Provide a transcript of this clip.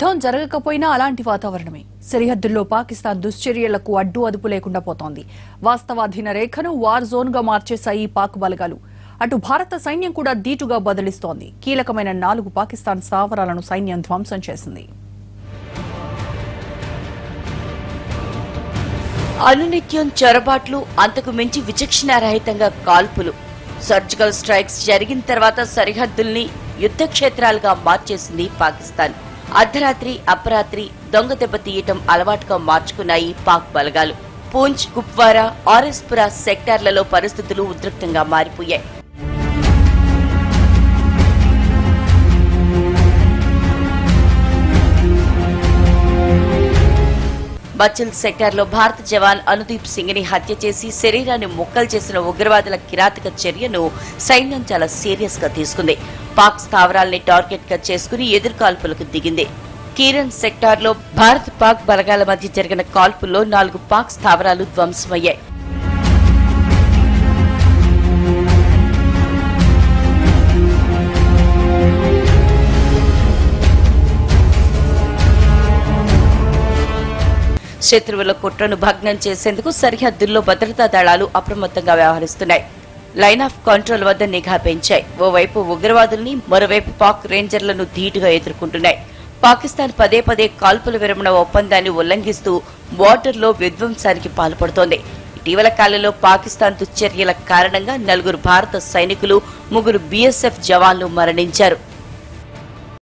యుద్ధం జరగకపోయినా అలాంటి వాతావరణమే సరిహద్దుల్లో పాకిస్తాన్ దుశ్చర్యలకు అడ్డు అదుపు లేకుండా పోతోంది వాస్తవాధీన రేఖను వార్ జోన్ గా మార్చేశాయి ఈ పాక్ బలగాలు అటు భారత సైన్యం కూడా దీటుగా బదిలిస్తోంది కీలకమైన నాలుగు పాకిస్తాన్ స్థావరాలను సైన్యం ధ్వంసం చేసింది అనునిత్యం చొరబాట్లు అంతకు మించి విచక్షణారహితంగా కాల్పులు సర్జికల్ స్ట్రైక్స్ జరిగిన తర్వాత సరిహద్దుల్ని యుద్ధ క్షేత్రాలుగా మార్చేసింది పాకిస్తాన్ అర్ధరాత్రి అపరాత్రి దొంగ దెబ్బ తీయటం అలవాటుగా మార్చుకున్నాయి పాక్ బలగాలు పూంచ్ కుప్వారా ఆర్ఎస్పురా సెక్టార్లలో పరిస్థితులు ఉద్రిక్తంగా మారిపోయాయి బచ్చల్ సెక్టార్లో భారత జవాన్ అనుదీప్ సింగ్ ని హత్య చేసి శరీరాన్ని ముక్కలు చేసిన ఉగ్రవాదుల కిరాతక చర్యను సైన్యం చాలా సీరియస్ గా తీసుకుంది పాక్ స్థావరాల్ని టార్గెట్ గా చేసుకుని ఎదురుకాల్పులకు దిగింది కీరన్ సెక్టార్లో భారత్ పాక్ బలగాల మధ్య జరిగిన కాల్పుల్లో నాలుగు పాక్ స్థావరాలు ధ్వంసమయ్యాయి శత్రువుల కుట్రను భగ్నం చేసేందుకు సరిహద్దుల్లో భద్రతా దళాలు అప్రమత్తంగా వ్యవహరిస్తున్నాయి లైన్ ఆఫ్ కంట్రోల్ వద్ద నిఘా పెంచాయి ఓవైపు ఉగ్రవాదుల్ని మరోవైపు పాక్ రేంజర్లను ధీటుగా ఎదుర్కొంటున్నాయి పాకిస్తాన్ పదే పదే కాల్పుల విరమణ ఒప్పందాన్ని ఉల్లంఘిస్తూ బోర్డర్లో విధ్వంసానికి పాల్పడుతోంది ఇటీవల కాలంలో పాకిస్తాన్ దుశ్చర్యల కారణంగా నలుగురు భారత సైనికులు ముగ్గురు బీఎస్ఎఫ్ జవాన్లు మరణించారు